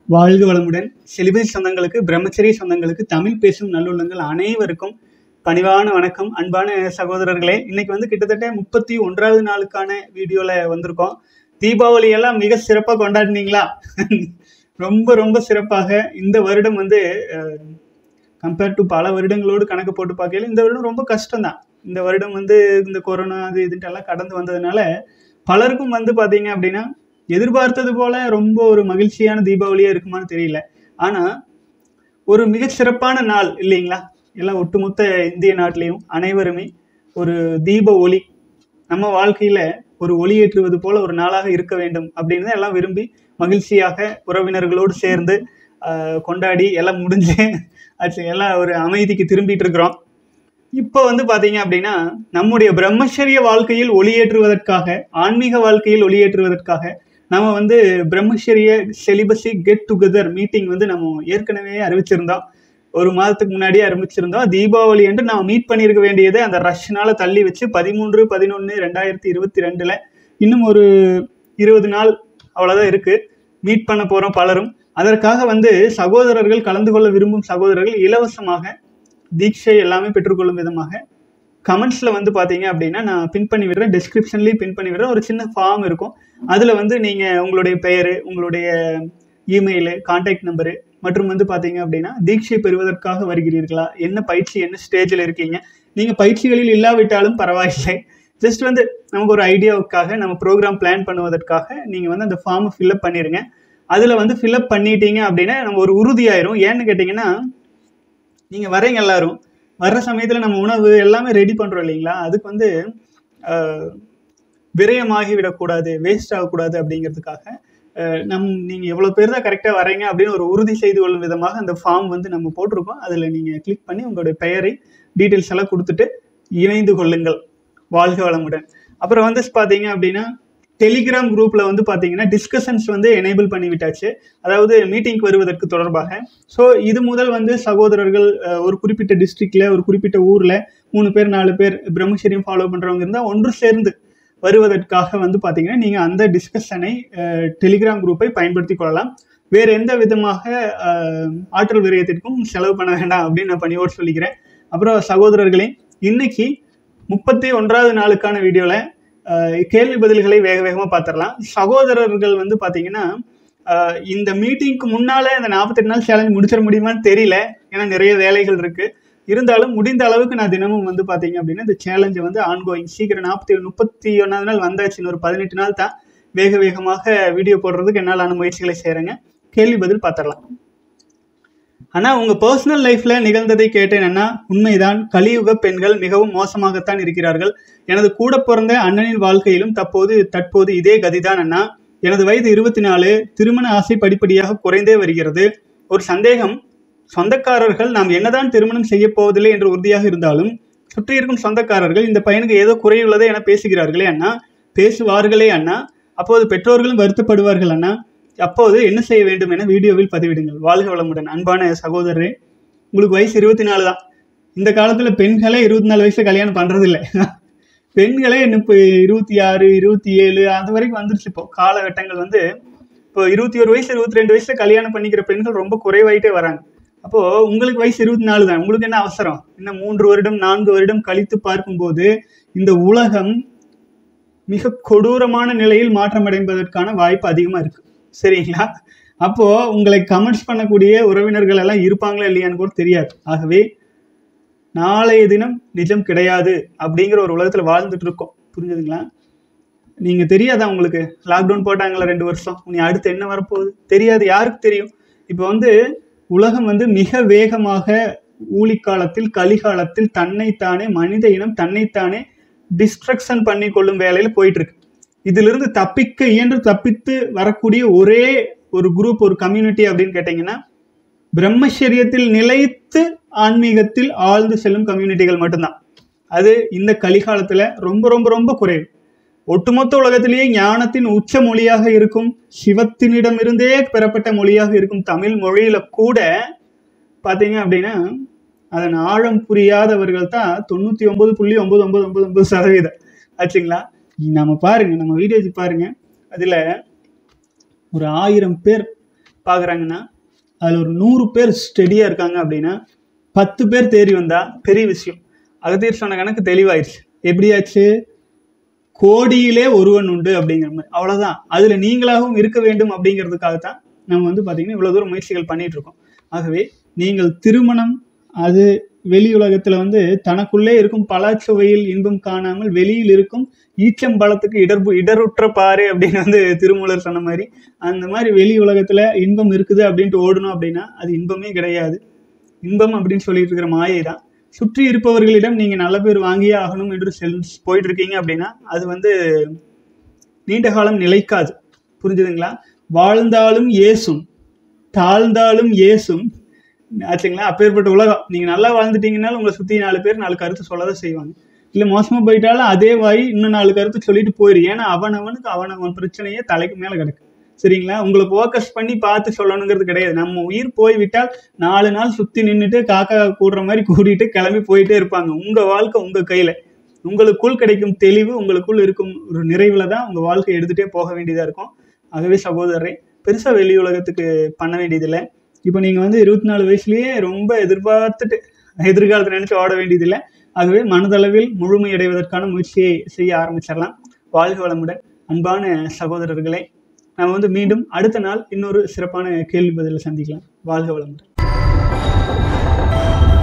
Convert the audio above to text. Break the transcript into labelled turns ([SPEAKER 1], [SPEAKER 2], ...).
[SPEAKER 1] வாழ்க வளமுடன் செலிபசி சொந்தங்களுக்கு பிரம்மச்சரிய சொந்தங்களுக்கு தமிழ் பேசும் நல்லுள்ளங்கள் அனைவருக்கும் பணிவான வணக்கம் அன்பான சகோதரர்களே இன்னைக்கு வந்து கிட்டத்தட்ட முப்பத்தி ஒன்றாவது நாளுக்கான வீடியோல வந்திருக்கோம் தீபாவளி எல்லாம் மிக சிறப்பாக கொண்டாடினீங்களா ரொம்ப ரொம்ப சிறப்பாக இந்த வருடம் வந்து கம்பேர் டு பல வருடங்களோடு கணக்கு போட்டு பார்க்கையில இந்த வருடம் ரொம்ப கஷ்டம்தான் இந்த வருடம் வந்து இந்த கொரோனா அது இதுன்ட்டு எல்லாம் கடந்து வந்ததுனால பலருக்கும் வந்து பார்த்தீங்க அப்படின்னா எதிர்பார்த்தது போல ரொம்ப ஒரு மகிழ்ச்சியான தீபாவளியா இருக்குமான்னு தெரியல ஆனா ஒரு மிகச் சிறப்பான நாள் இல்லைங்களா எல்லாம் ஒட்டுமொத்த இந்திய நாட்டிலையும் அனைவருமே ஒரு தீப ஒளி நம்ம வாழ்க்கையில ஒரு ஒளி ஏற்றுவது போல ஒரு நாளாக இருக்க வேண்டும் அப்படின்னு தான் எல்லாம் விரும்பி மகிழ்ச்சியாக உறவினர்களோடு சேர்ந்து ஆஹ், கொண்டாடி எல்லாம் முடிஞ்சு ஆச்சு எல்லாம் ஒரு அமைதிக்கு திரும்பிட்டு இருக்கிறோம் இப்போ வந்து பாத்தீங்க அப்படின்னா நம்முடைய பிரம்மச்சரிய வாழ்க்கையில் ஒளியேற்றுவதற்காக ஆன்மீக வாழ்க்கையில் ஒளியேற்றுவதற்காக நம்ம வந்து பிரம்மச்சரிய செலிபஸி கெட் டுகெதர் மீட்டிங் வந்து நம்ம ஏற்கனவே அறிவிச்சிருந்தோம் ஒரு மாதத்துக்கு முன்னாடியே ஆரம்பிச்சிருந்தோம் தீபாவளி என்று நாம் மீட் பண்ணியிருக்க வேண்டியது அந்த ரஷ்னால தள்ளி வச்சு பதிமூன்று பதினொன்று ரெண்டாயிரத்தி இருபத்தி ரெண்டுல இன்னும் ஒரு இருபது நாள் அவ்வளோதான் இருக்கு மீட் பண்ண போறோம் பலரும் அதற்காக வந்து சகோதரர்கள் கலந்து கொள்ள விரும்பும் சகோதரர்கள் இலவசமாக தீட்சை எல்லாமே பெற்றுக்கொள்ளும் விதமாக கமெண்ட்ஸில் வந்து பார்த்தீங்க அப்படின்னா நான் பின் பண்ணி விடுறேன் டிஸ்கிரிப்ஷன்லேயும் பின் பண்ணி விடுறேன் ஒரு சின்ன ஃபார்ம் இருக்கும் அதில் வந்து நீங்கள் உங்களுடைய பெயர் உங்களுடைய இமெயிலு கான்டாக்ட் நம்பரு மற்றும் வந்து பார்த்தீங்க அப்படின்னா தீட்சை பெறுவதற்காக வருகிறீர்களா என்ன பயிற்சி என்ன ஸ்டேஜில் இருக்கீங்க நீங்கள் பயிற்சிகளில் இல்லாவிட்டாலும் பரவாயில்லை ஜஸ்ட் வந்து நமக்கு ஒரு ஐடியாவுக்காக நம்ம ப்ரோக்ராம் பிளான் பண்ணுவதற்காக நீங்கள் வந்து அந்த ஃபார்மை ஃபில்அப் பண்ணிடுங்க அதில் வந்து ஃபில்அப் பண்ணிட்டீங்க அப்படின்னா நம்ம ஒரு உறுதியாயிரும் ஏன்னு கேட்டிங்கன்னா நீங்கள் வரீங்க எல்லாரும் வர்ற சமயத்தில் நம்ம உணவு எல்லாமே ரெடி பண்ணுறோம் இல்லைங்களா அதுக்கு வந்து ஆஹ், விரயமாகி விடக்கூடாது வேஸ்ட் ஆகக்கூடாது அப்படிங்கிறதுக்காக ஆஹ், நம் நீங்கள் எவ்வளோ பேர் தான் கரெக்டாக வரீங்க அப்படின்னு ஒரு உறுதி செய்து கொள்ளும் விதமாக அந்த ஃபார்ம் வந்து நம்ம போட்டிருக்கோம் அதில் நீங்கள் கிளிக் பண்ணி உங்களுடைய பெயரை டீட்டெயில்ஸ் எல்லாம் கொடுத்துட்டு இணைந்து கொள்ளுங்கள் வாழ்க வளமுடன் அப்புறம் வந்து பார்த்தீங்க அப்படின்னா டெலிகிராம் குரூப்பில் வந்து பார்த்தீங்கன்னா டிஸ்கஷன்ஸ் வந்து எனேபிள் பண்ணி விட்டாச்சு அதாவது மீட்டிங்க்கு வருவதற்கு தொடர்பாக ஸோ இது முதல் வந்து சகோதரர்கள் அஹ், ஒரு குறிப்பிட்ட டிஸ்ட்ரிக்ட்ல ஒரு குறிப்பிட்ட ஊரில் மூணு பேர் நாலு பேர் பிரம்மச்சரியம் ஃபாலோ பண்ணுறவங்க இருந்தால் ஒன்று சேர்ந்து வருவதற்காக வந்து பார்த்தீங்கன்னா நீங்கள் அந்த டிஸ்கஷனை டெலிகிராம் குரூப்பை பயன்படுத்தி கொள்ளலாம் வேறு எந்த விதமாக அஹ், ஆற்றல் விரயத்திற்கும் செலவு பண்ண வேண்டாம் அப்படின்னு நான் பணியோடு சொல்லிக்கிறேன் அப்புறம் சகோதரர்களே இன்னைக்கு முப்பத்தி ஒன்றாவது நாளுக்கான வீடியோவில் கேள்வி பதில்களை வேக வேகமாக பார்த்துடலாம் சகோதரர்கள் வந்து பார்த்தீங்கன்னா ஆஹ் இந்த மீட்டிங்க்கு முன்னால இந்த நாற்பத்தெட்டு நாள் சேலஞ்ச் முடிச்சிட முடியுமான்னு தெரியல ஏன்னா நிறைய வேலைகள் இருக்கு இருந்தாலும் முடிந்த அளவுக்கு நான் தினமும் வந்து பார்த்தீங்க அப்படின்னா இந்த சேலஞ்சை வந்து ஆன்கோயிங் சீக்கிரம் நாற்பத்தி முப்பத்தி ஒன்றாவது நாள் வந்தாச்சு இன்னொரு பதினெட்டு நாள் தான் வேக வேகமாக வீடியோ போடுறதுக்கு என்னாலான முயற்சிகளை செய்கிறேங்க கேள்வி பதில் பார்த்துடலாம் ஆனா உங்க பர்சனல் லைஃப்ல நிகழ்ந்ததை கேட்டேன் அண்ணா உண்மைதான் கலியுக பெண்கள் மிகவும் மோசமாகத்தான் இருக்கிறார்கள் எனது கூட பிறந்த அண்ணனின் வாழ்க்கையிலும் தற்போது தற்போது இதே கதிதான் அண்ணா எனது வயது இருபத்தி நாலு திருமண ஆசை படிப்படியாக குறைந்தே வருகிறது ஒரு சந்தேகம் சொந்தக்காரர்கள் நாம் என்னதான் திருமணம் செய்ய போவதில்லை என்று உறுதியாக இருந்தாலும் சுற்றி இருக்கும் சொந்தக்காரர்கள் இந்த பையனுக்கு ஏதோ குறையுள்ளதே என பேசுகிறார்களே அண்ணா பேசுவார்களே அண்ணா அப்போது பெற்றோர்களும் வருத்தப்படுவார்கள் அண்ணா அப்போது என்ன செய்ய வேண்டும் என வீடியோவில் பதிவிடுங்கள் வாழ்க வளமுடன் அன்பான சகோதரரே உங்களுக்கு வயசு இருபத்தி நாலு தான் இந்த காலத்துல பெண்களே இருபத்தி நாலு வயசுல கல்யாணம் பண்றது இல்லை பெண்களே இப்போ இருபத்தி ஆறு இருபத்தி ஏழு அது வரைக்கும் வந்துருச்சு இப்போ காலகட்டங்கள் வந்து இப்போ இருபத்தி ஒரு வயசு இருபத்தி ரெண்டு வயசுல கல்யாணம் பண்ணிக்கிற பெண்கள் ரொம்ப குறைவாயிட்டே வராங்க அப்போ உங்களுக்கு வயசு இருபத்தி நாலு தான் உங்களுக்கு என்ன அவசரம் இன்னும் மூன்று வருடம் நான்கு வருடம் கழித்து பார்க்கும்போது இந்த உலகம் மிக கொடூரமான நிலையில் மாற்றம் அடைவதற்கான வாய்ப்பு அதிகமா இருக்கு சரிங்களா அப்போ உங்களை கமெண்ட்ஸ் பண்ணக்கூடிய உறவினர்கள் எல்லாம் இருப்பாங்களா இல்லையான்னு கூட தெரியாது ஆகவே நாளைய தினம் நிஜம் கிடையாது அப்படிங்கிற ஒரு உலகத்துல வாழ்ந்துட்டு இருக்கோம் புரிஞ்சுதுங்களா நீங்க தெரியாதா உங்களுக்கு லாக்டவுன் போட்டாங்களா ரெண்டு வருஷம் நீ அடுத்து என்ன வரப்போகுது தெரியாது யாருக்கு தெரியும் இப்போ வந்து உலகம் வந்து மிக வேகமாக ஊழிக்காலத்தில் கலிகாலத்தில் தன்னைத்தானே மனித இனம் தன்னைத்தானே டிஸ்ட்ரக்ஷன் பண்ணி கொள்ளும் வேலையில போயிட்டு இருக்கு இதிலிருந்து தப்பிக்க இயன்று தப்பித்து வரக்கூடிய ஒரே ஒரு குரூப் ஒரு கம்யூனிட்டி அப்படின்னு கேட்டிங்கன்னா பிரம்மச்சரியத்தில் நிலைத்து ஆன்மீகத்தில் ஆழ்ந்து செல்லும் கம்யூனிட்டிகள் மட்டும்தான் அது இந்த கலிகாலத்துல ரொம்ப ரொம்ப ரொம்ப குறைவு ஒட்டுமொத்த உலகத்திலேயே ஞானத்தின் உச்ச மொழியாக இருக்கும் சிவத்தினிடமிருந்தே பெறப்பட்ட மொழியாக இருக்கும் தமிழ் மொழியில கூட பாத்தீங்க அப்படின்னா அதன் ஆழம் புரியாதவர்கள் தான் தொண்ணூத்தி ஒன்பது புள்ளி ஒன்பது ஒன்பது ஒன்பது ஒன்பது சதவீதம் ஆச்சுங்களா நம்ம பாருங்க நம்ம வீடியோஸ் பாருங்க அதுல ஒரு ஆயிரம் பேர் பார்க்குறாங்கன்னா அதில் ஒரு நூறு பேர் ஸ்டெடியாக இருக்காங்க அப்படின்னா பத்து பேர் தேறி வந்தால் பெரிய விஷயம் அகத்தியர் சொன்ன கணக்கு தெளிவாயிடுச்சு எப்படியாச்சு கோடியிலே ஒருவன் உண்டு அப்படிங்கிற மாதிரி அவ்வளோதான் அதில் நீங்களாகவும் இருக்க வேண்டும் அப்படிங்கிறதுக்காக தான் நம்ம வந்து பார்த்தீங்கன்னா இவ்வளோ தூரம் முயற்சிகள் பண்ணிட்டு இருக்கோம் ஆகவே நீங்கள் திருமணம் அது வெளி உலகத்தில் வந்து தனக்குள்ளே இருக்கும் பலாச்சுவையில் இன்பம் காணாமல் வெளியில் இருக்கும் ஈச்சம்பழத்துக்கு இடர்பு இடருற்ற பாரு அப்படின்னு வந்து திருமூலர் சொன்ன மாதிரி அந்த மாதிரி வெளி உலகத்தில் இன்பம் இருக்குது அப்படின்ட்டு ஓடணும் அப்படின்னா அது இன்பமே கிடையாது இன்பம் அப்படின்னு சொல்லிட்டு இருக்கிற மாயை தான் சுற்றி இருப்பவர்களிடம் நீங்கள் நல்ல பேர் வாங்கியே ஆகணும் என்று செல் போயிட்டு இருக்கீங்க அப்படின்னா அது வந்து நீண்ட காலம் நிலைக்காது புரிஞ்சுதுங்களா வாழ்ந்தாலும் ஏசும் தாழ்ந்தாலும் ஏசும் ஆச்சுங்களா அப்பேற்பட்ட உலகம் நீங்கள் நல்லா வாழ்ந்துட்டீங்கன்னாலும் உங்களை சுற்றி நாலு பேர் நாலு கருத்து சொல்லதான் செய்வாங்க இல்லை மோசமாக போயிட்டாலும் அதே வாய் இன்னும் நாலு கருத்து சொல்லிட்டு போயிரு ஏன்னா அவன் அவனுக்கு அவன் அவன் பிரச்சனையே தலைக்கு மேலே கிடக்கு சரிங்களா உங்களை ஃபோக்கஸ் பண்ணி பார்த்து சொல்லணுங்கிறது கிடையாது நம்ம உயிர் போய் விட்டால் நாலு நாள் சுற்றி நின்றுட்டு காக்கா கூடுற மாதிரி கூட்டிட்டு கிளம்பி போயிட்டே இருப்பாங்க உங்கள் வாழ்க்கை உங்கள் கையில் உங்களுக்குள் கிடைக்கும் தெளிவு உங்களுக்குள் இருக்கும் ஒரு நிறைவில் தான் உங்கள் வாழ்க்கை எடுத்துகிட்டே போக வேண்டியதாக இருக்கும் ஆகவே சகோதரரை பெருசாக வெளி உலகத்துக்கு பண்ண வேண்டியதில்லை இப்போ நீங்கள் வந்து இருபத்தி நாலு வயசுலேயே ரொம்ப எதிர்பார்த்துட்டு எதிர்காலத்தை நினச்சி ஓட வேண்டியதில்லை ஆகவே மனதளவில் முழுமையடைவதற்கான முயற்சியை செய்ய ஆரம்பிச்சிடலாம் வாழ்க வளமுடன் அன்பான சகோதரர்களே நம்ம வந்து மீண்டும் அடுத்த நாள் இன்னொரு சிறப்பான கேள்வி பதிலை சந்திக்கலாம் வாழ்க வளமுடன்